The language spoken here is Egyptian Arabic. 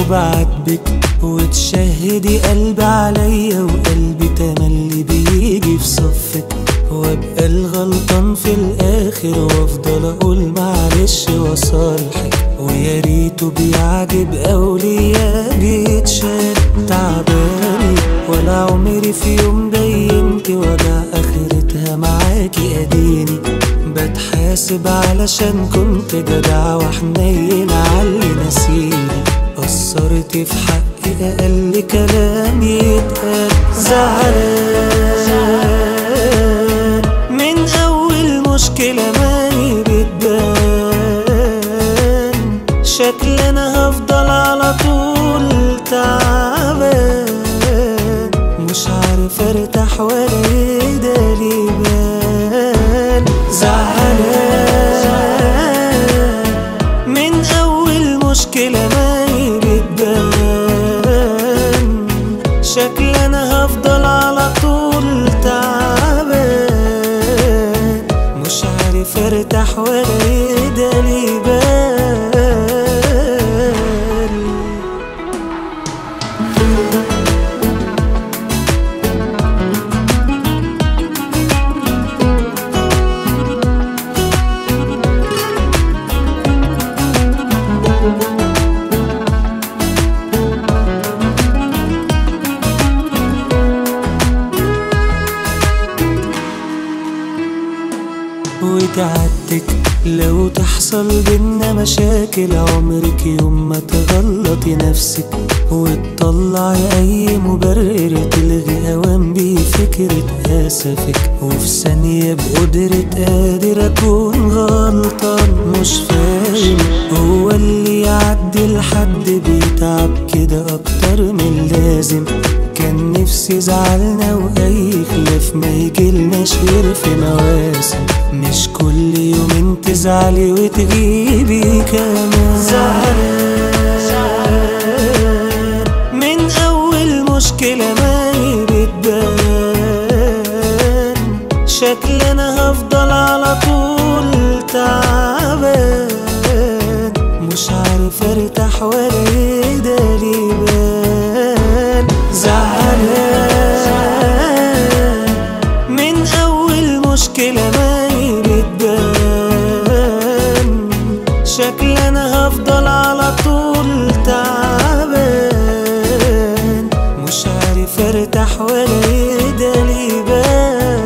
وبعاتبك وتشهدي قلبي عليا وقلبي تملي بيجي في صفك وابقى الغلطان في الاخر وافضل اقول معلش وصالحك ويا ريته بيعجب اولياء بيتشال تعباني ولا عمري في يوم بينت وجع اخرتها معاكي اديني بتحاسب علشان كنت جدع وحنين علي نسيني قصرت في حقي اقل كلام يتقال زعلان من اول مشكلة ماني بتبان شكل انا هفضل على طول تعبان مش عارف ارتاح ولا يدالي بال زعلان من اول مشكلة ماني بتبان شكل انا هفضل على طول تعبان مش عارف ارتاح ولا يدالي بال وتعدك لو تحصل بينا مشاكل عمرك يوم ما تغلطي نفسك وتطلعي اي مبرر تلغي اوام بيه فكرة اسفك وفي ثانية بقدرة قادر اكون غلطان مش فاهم هو اللي يعدي لحد بيتعب كده اكتر من لازم كان نفسي زعلنا واي خلاف ما يجيلناش غير في مواسم مش كل يومين تزعلي وتغيبي كمان زعلان من اول مشكلة ماني بتبان شكل انا هفضل على طول تعبان مش عارف ارتاح ولا يدالي بال زعلان من اول مشكلة ماني بتبان شكل انا هفضل على طول تعبان مش عارف ارتاح ولا يدالي بال